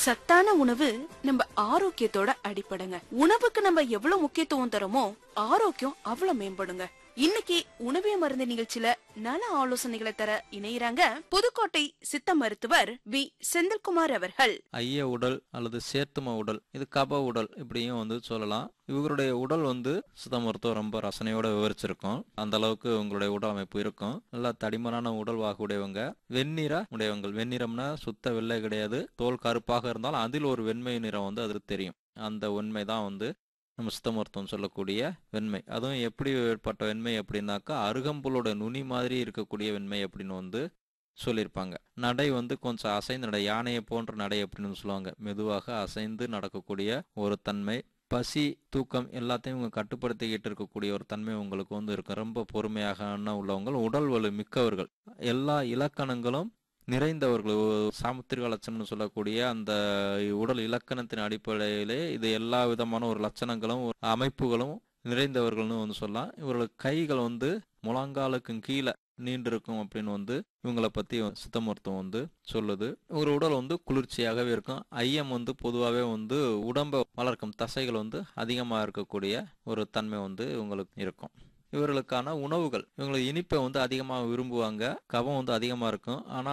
சத்தான உணவு நம்ம ஆரோக்கியத்தோட அடிப்படைங்க உணவுக்கு நம்ம எவ்வளவு முக்கியத்துவம் தரோமோ ஆரோக்கியம் அவ்வளவு மேம்படுங்க இன்னைக்கு உணவே மருந்து நிகழ்ச்சியில நல ஆலோசனைகளை தர இணையறாங்க புதுக்கோட்டை சித்த மருத்துவர் வி செந்தில்குமார் அவர்கள் ஐய உடல் அல்லது சேர்த்தும உடல் இது கப உடல் இப்படியும் வந்து சொல்லலாம் இவருடைய உடல் வந்து சித்த மருத்துவம் ரொம்ப ரசனையோட விவரிச்சிருக்கும் அந்த அளவுக்கு உங்களுடைய உடல் அமைப்பு இருக்கும் நல்லா தடிமனான உடல் வாகு உடையவங்க வெண்ணிற உடையவங்க வெண்ணிறம்னா சுத்த வெள்ளை கிடையாது தோல் கருப்பாக இருந்தாலும் அதில் ஒரு வெண்மை நிறம் வந்து அது தெரியும் அந்த உண்மை தான் வந்து நம்ம சித்த மருத்துவம் சொல்லக்கூடிய வெண்மை அதுவும் எப்படி ஏற்பட்ட வெண்மை அப்படின்னாக்கா அருகம்புலோட நுனி மாதிரி இருக்கக்கூடிய வெண்மை அப்படின்னு வந்து சொல்லியிருப்பாங்க நடை வந்து கொஞ்சம் அசைந்து நடை யானையை போன்ற நடை அப்படின்னு சொல்லுவாங்க மெதுவாக அசைந்து நடக்கக்கூடிய ஒரு தன்மை பசி தூக்கம் எல்லாத்தையும் இவங்க கட்டுப்படுத்திக்கிட்டு இருக்கக்கூடிய ஒரு தன்மை உங்களுக்கு வந்து இருக்கும் ரொம்ப பொறுமையாக உள்ளவங்க உடல் வலு மிக்கவர்கள் எல்லா இலக்கணங்களும் நிறைந்தவர்கள் ஒ- சாமுத்திரிக லட்சணம்னு சொல்லக்கூடிய அந்த உடல் இலக்கணத்தின் அடிப்படையிலே இது எல்லா விதமான ஒரு லட்சணங்களும் ஒரு அமைப்புகளும் நிறைந்தவர்கள்னு வந்து சொல்லலாம் இவர்களுக்கு கைகள் வந்து முழங்காலுக்கும் கீழே நீண்டிருக்கும் அப்படின்னு வந்து இவங்களை பத்தி சித்த மருத்துவம் வந்து சொல்லுது ஒரு உடல் வந்து குளிர்ச்சியாகவே இருக்கும் ஐயம் வந்து பொதுவாகவே வந்து உடம்பை வளர்க்கும் தசைகள் வந்து அதிகமாக இருக்கக்கூடிய ஒரு தன்மை வந்து இவங்களுக்கு இருக்கும் இவர்களுக்கான உணவுகள் இவங்களுக்கு இனிப்பை வந்து அதிகமாக விரும்புவாங்க கபம் வந்து அதிகமாக இருக்கும் ஆனால்